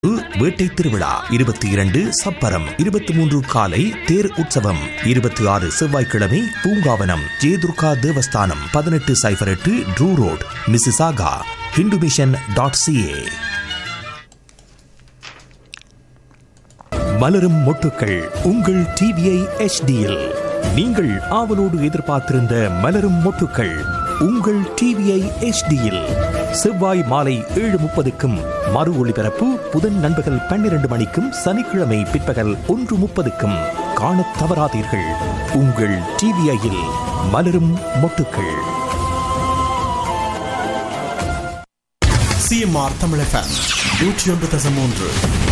வேட்டை திருவிழா இருபத்தி இரண்டு சப்பரம் இருபத்தி மூன்று காலை தேர் உற்சவம் இருபத்தி ஆறு செவ்வாய்க்கிழமை பூங்காவனம் ஜெயதுர்கா தேவஸ்தானம் பதினெட்டு சைபர் எட்டு Drew road Mississauga Hindu mission dot CA மலரும் மொட்டுக்கள் உங்கள் டிவிஐ எச்டியில் நீங்கள் ஆவலோடு எதிர்பார்த்திருந்த மலரும் மொட்டுக்கள் உங்கள் டிவிஐ எச்டியில் செவ்வாய் மாலை ஏழு முப்பதுக்கும் மறு ஒளிபரப்பு புதன் நண்பகல் பன்னிரண்டு மணிக்கும் சனிக்கிழமை பிற்பகல் ஒன்று முப்பதுக்கும் காணத் தவறாதீர்கள் உங்கள் டிவிஐயில் மலரும் மொட்டுக்கள் சிஎம்ஆர் தமிழ் எஃப்எம் நூற்றி ஒன்று தசம் மூன்று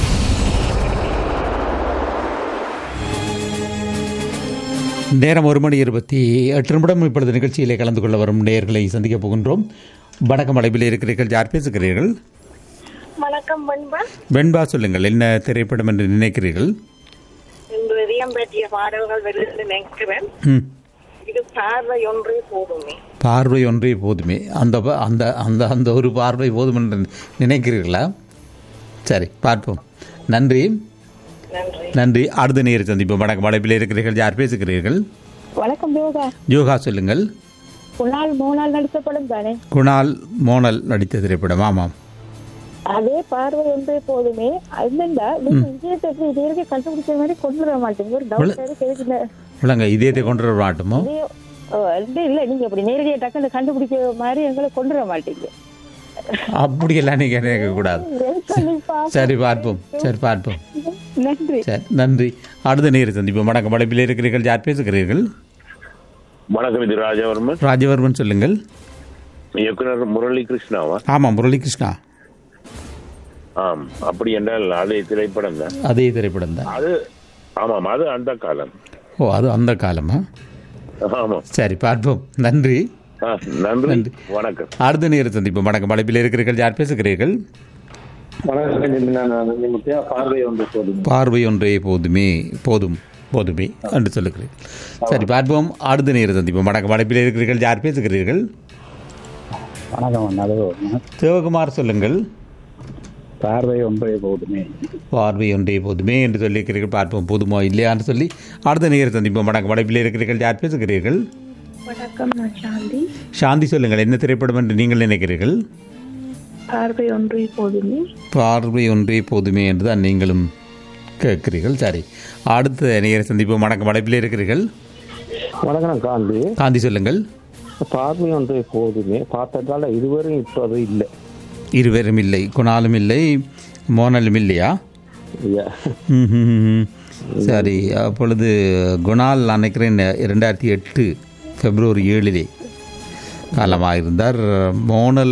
நேரம் ஒரு மணி இருபத்தி எட்டு நிமிடம் இப்பொழுது நிகழ்ச்சியிலே கலந்து கொள்ள வரும் நேயர்களை சந்திக்கப் போகின்றோம் வணக்கம் அடைப்பில் இருக்கிறீர்கள் யார் பேசுகிறீர்கள் வணக்கம் பண்பா வெண்பா சொல்லுங்கள் என்ன திரைப்படம் என்று நினைக்கிறீர்கள் இன்று இதயம் பற்றிய பாடல்கள் வருகிறது நினைக்கிறேன் ம் இது பார்வை ஒன்றே போதுமே பார்வை ஒன்றே போதுமே அந்த ப- அந்த அந்த அந்த ஒரு பார்வை போதும் என்று நினைக்கிறீர்களா சரி பார்ப்போம் நன்றி நன்றி நன்றி அடுத்த நேர் சந்திப்போம் வணக்கம் அடைப்பில் இருக்கிறீர்கள் யார் பேசுகிறீர்கள் வணக்கம் யோகா யோகா சொல்லுங்கள் குணால் மூணால் நடித்த படம் தானே குணால் மோனல் நடித்த திரைப்படம் ஆமாம் அதே பார்வை ஒன்றே போதுமே அதுண்டா நீங்க விஜயத்தை எப்படி இது வரைக்கும் கண்டுபிடிச்ச மாதிரி கொண்டு வர மாட்டீங்க ஒரு டவுட் இருக்கு எதுக்கு இந்த விளங்க இதயத்தை கொண்டு வர மாட்டோமோ இதே ஓ, இது இல்ல நீங்க அப்படி நேரடியா டக்குன்னு கண்டுபிடிச்ச மாதிரி எங்களை கொண்டு வர மாட்டீங்க அப்படியெல்லாம் நீங்கள் நினைக்கக்கூடாது Wait பண்ணி பாப்போம். சரி பார்ப்போம் சரி பார்ப்போம் நன்றி சரி நன்றி அடுத்த நேர் சந்திப்போம் வணக்கம் அழைப்பில் இருக்கிறீர்கள் யார் பேசுகிறீர்கள் வணக்கம் இது ராஜவர்மன் ராஜவர்மன் சொல்லுங்கள் இயக்குனர் முரளி கிருஷ்ணாவா ஆமாம் முரளி கிருஷ்ணா ஆம் அப்படி என்றால் அதே திரைப்படம் தான் அதே திரைப்படம் தான் அது ஆமாம் அது அந்த காலம் ஓ அது அந்த காலமா ஆமாம் சரி பார்ப்போம் நன்றி ஆ, நன்றி நன்றி. வணக்கம் அடுத்த நேர் சந்திப்போம் வணக்கம் அழைப்பில் இருக்கிறீர்கள் யார் பேசுகிறீர்கள் பார்வை ஒன்று போதும் பார்வை ஒன்றே போதுமே போதும் போதுமே என்று சொல்லுகிறேன் சரி பார்ப்போம் அடுத்த நேர் சந்திப்போம் வணக்கம் அழைப்பில் இருக்கிறீர்கள் யார் பேசுகிறீர்கள் வணக்கம் நல்லது சிவகுமார் சொல்லுங்கள் பார்வை ஒன்றே போதுமே பார்வை ஒன்றே போதுமே என்று சொல்லியிருக்கிறீர்கள் பார்ப்போம் போதுமா இல்லையான்னு சொல்லி அடுத்த நேரம் சந்திப்போம் வணக்கம் வடப்பில் இருக்கிறீர்கள் யார் பேசுகிறீர்கள் வணக்கம் நான் சாந்தி சாந்தி சொல்லுங்கள் என்ன திரைப்படம் என்று நீங்கள் நினைக்கிறீர்கள் பார்வை ஒன்றே போதுமே பார்வை ஒன்றே போதுமே என்று தான் நீங்களும் கேட்கிறீர்கள் சரி அடுத்த நேரம் சந்திப்போம் வணக்கம் வடப்பில் இருக்கிறீர்கள் வணக்கம் காந்தி காந்தி சொல்லுங்கள் பார்வை ஒன்றே போதுமே பார்த்ததால இதுவரை இப்போ அது இல்லை இருவரும் இல்லை குணாலும் இல்லை மோனலும் இல்லையா ஐயா. ம், ம், ம். சரி அப்பொழுது குணால் நான் நினைக்கிறேன் இரண்டாயிரத்தி எட்டு பிப்ரவரி ஏழிலே காலமாக இருந்தார் மோனல்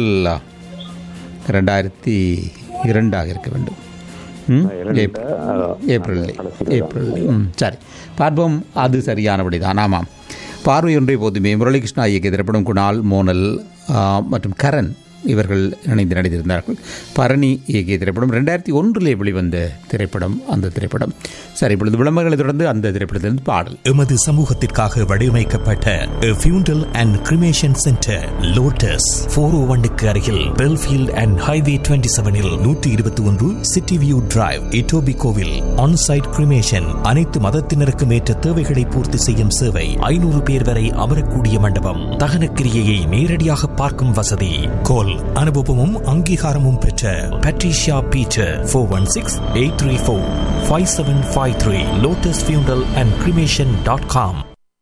ரெண்டாயிரத்தி இரண்டாக இருக்க வேண்டும் ம்? ஏப்ரல் ஏப்ரல் ஏப்ரல் ம் சரி பார்ப்போம் அது சரியானபடி தான் ஆமாம் பார்வை ஒன்றே போதுமே முரளிகிருஷ்ணா இயக்கிய திரைப்படம் குணால் மோனல் ஆ, மற்றும் கரண் இவர்கள் இணைந்து நடித்திருந்தார்கள் பரணி இயக்கிய திரைப்படம் ரெண்டாயிரத்தி ஒன்றிலே வெளிவந்த திரைப்படம் அந்த திரைப்படம் சரி இப்பொழுது விளம்பரங்களை தொடர்ந்து அந்த திரைப்படத்திலிருந்து பாடல் எமது சமூகத்திற்காக வடிவமைக்கப்பட்ட funeral and cremation centre lotus four O ஒன்னுக்கு அருகில் பெல்ஃபீல்ட் அண்ட் ஹைவே டுவெண்ட்டி செவனில் நூற்றி இருபத்தி ஒன்று சிட்டி வியூ டிரைவ் இட்டோபி கோவில் ஆன்சைட் கிரிமேஷன் அனைத்து மதத்தினருக்கும் ஏற்ற தேவைகளை பூர்த்தி செய்யும் சேவை ஐநூறு பேர் வரை அமரக்கூடிய மண்டபம் தகன கிரியையை நேரடியாக பார்க்கும் வசதி கோல் அனுபவமும் அங்கீகாரமும் பெற்ற Patricia Peter four one six eight three four five seven five three lotus funeral and cremation dot com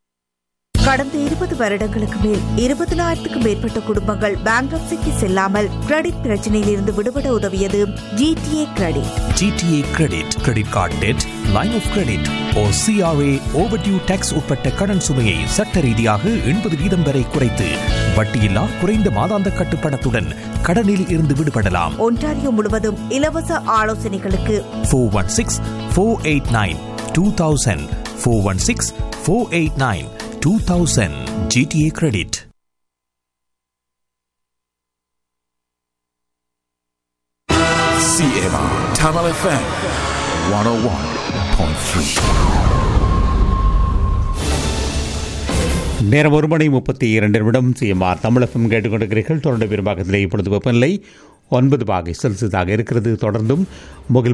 கடந்த இருபது வருடங்களுக்கு மேல் இருபதினாயிரத்துக்கும் மேற்பட்ட குடும்பங்கள் பேங்க்ரப்சிக்கு செல்லாமல் கிரெடிட் பிரச்சனையில் இருந்து விடுபட உதவியது GTA credit GTA credit credit card debt line of credit or CRA overdue tax உட்பட்ட கடன் சுமையை சட்ட ரீதியாக எண்பது வீதம் வரை குறைத்து வட்டியில்லா குறைந்த மாதாந்த கட்டுப்பணத்துடன் கடனில் இருந்து விடுபடலாம் ஒன்டாரியோ முழுவதும் இலவச ஆலோசனைகளுக்கு four one six four eight nine two thousand four one six four eight nine two thousand GTA credit CMR Tamil FM one O one point three நேரம் ஒரு மணி முப்பத்தி இரண்டு நிமிடம் சிஎம்ஆர் தமிழகம் கேட்டுக்கொண்டிருக்கிறீர்கள் தொடர்ந்து பெரும்பாக்கத்திலே இப்பொழுது வெப்பநிலை ஒன்பது பாகை செல்சியஸாக இருக்கிறது தொடர்ந்தும் முகில்